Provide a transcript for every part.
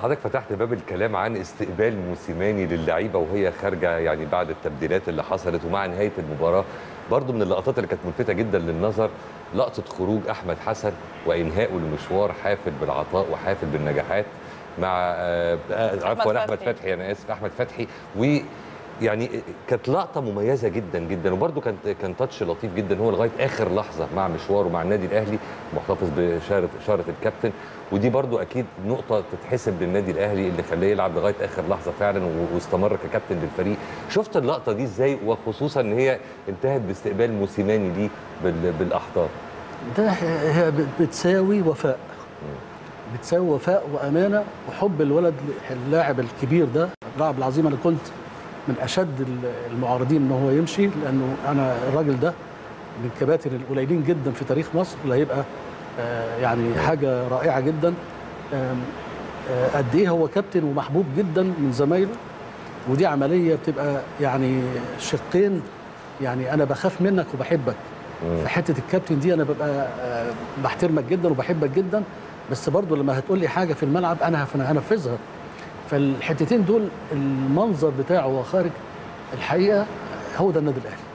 حضرتك فتحت باب الكلام عن استقبال موسيماني للعيبه وهي خارجه يعني بعد التبديلات اللي حصلت ومع نهايه المباراه برضو من اللقطات اللي كانت ملفته جدا للنظر لقطه خروج احمد حسن وانهائه لمشوار حافل بالعطاء وحافل بالنجاحات مع آه، آه، عفوا احمد فتحي. فتحي انا اسف احمد فتحي و يعني كانت لقطه مميزه جدا جدا وبرده كان كان تاتش لطيف جدا هو لغايه اخر لحظه مع مشواره مع النادي الاهلي محتفظ بشاره اشاره الكابتن ودي برده اكيد نقطه تتحسب للنادي الاهلي اللي خلاه يلعب لغايه اخر لحظه فعلا و- واستمر ككابتن للفريق شفت اللقطه دي ازاي وخصوصا ان هي انتهت باستقبال موسيماني ليه بال- بالاحضان ده هي بتساوي وفاء بتساوي وفاء وامانه وحب الولد اللاعب الكبير ده اللاعب العظيم انا كنت من اشد المعارضين ان هو يمشي لانه انا الراجل ده من الكباتن القليلين جدا في تاريخ مصر اللي هيبقى آه، يعني حاجه رائعه جدا آم، آه، قد ايه هو كابتن ومحبوب جدا من زمايله ودي عمليه بتبقى يعني شقين يعني انا بخاف منك وبحبك في حته الكابتن دي انا ببقى آه، بحترمك جدا وبحبك جدا بس برضو لما هتقول لي حاجه في الملعب انا هف- هنفذها فالحتتين دول المنظر بتاعه وهو خارج الحقيقه هو ده النادي الاهلي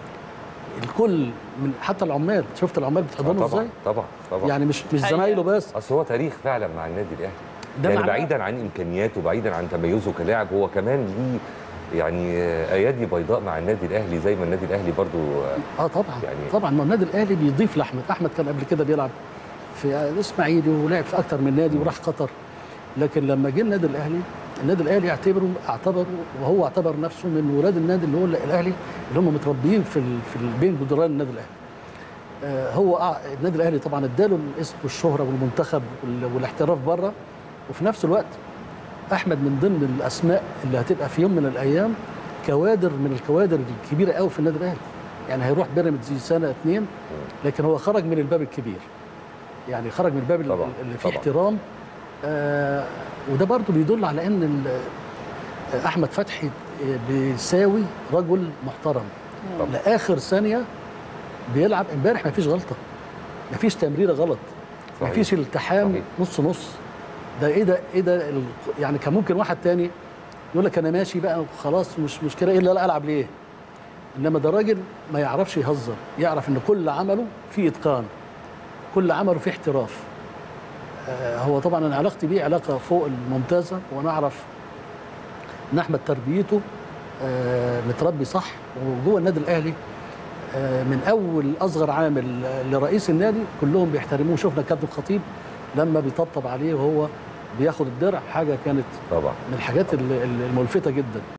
الكل من حتى العمال شفت العمال آه، بتحضنه ازاي طبعا طبعا طبعا يعني مش مش حقيقة. زمايله بس اصل هو تاريخ فعلا مع النادي الاهلي ده يعني معناه- بعيدا عن امكانياته بعيدا عن تميزه كلاعب هو كمان ليه يعني آه، ايادي بيضاء مع النادي الاهلي زي ما النادي الاهلي برضو آه، اه طبعا يعني- يعني طبعا ما النادي الاهلي بيضيف لاحمد احمد كان قبل كده بيلعب في الاسماعيلي ولعب في اكتر من نادي وراح قطر لكن لما جه النادي الاهلي النادي الاهلي اعتبره اعتبره وهو اعتبر نفسه من ولاد النادي اللي هو الاهلي اللي هم متربيين في ال- في ال- بين جدران النادي الاهلي آه، هو أع- النادي الاهلي طبعا اداله الاسم والشهره والمنتخب وال- والاحتراف بره وفي نفس الوقت احمد من ضمن الاسماء اللي هتبقى في يوم من الايام كوادر من الكوادر الكبيره قوي في النادي الاهلي يعني هيروح بيراميدز سنه اتنين لكن هو خرج من الباب الكبير يعني خرج من الباب طبعاً، اللي فيه طبعاً. احترام آه وده برضو بيدل على ان ال- آه، احمد فتحي آه، بيساوي رجل محترم طبعاً. لاخر ثانيه بيلعب امبارح ما فيش غلطه ما فيش تمريره غلط ما صحيح. فيش التحام صحيح. نص نص ده ايه ده ايه ده ال- يعني كان ممكن واحد تاني يقول لك انا ماشي بقى وخلاص مش مشكله ايه لا العب ليه انما ده راجل ما يعرفش يهزر يعرف ان كل عمله فيه اتقان كل عمله فيه احتراف آه، هو طبعا انا علاقتي بيه علاقه فوق الممتازه وانا اعرف ان احمد تربيته آه، متربي صح وجوه النادي الاهلي آه، من اول اصغر عامل آه، لرئيس النادي كلهم بيحترموه شفنا كابتن الخطيب لما بيطبطب عليه وهو بياخد الدرع حاجه كانت طبعا من الحاجات ال- ال- الملفته جدا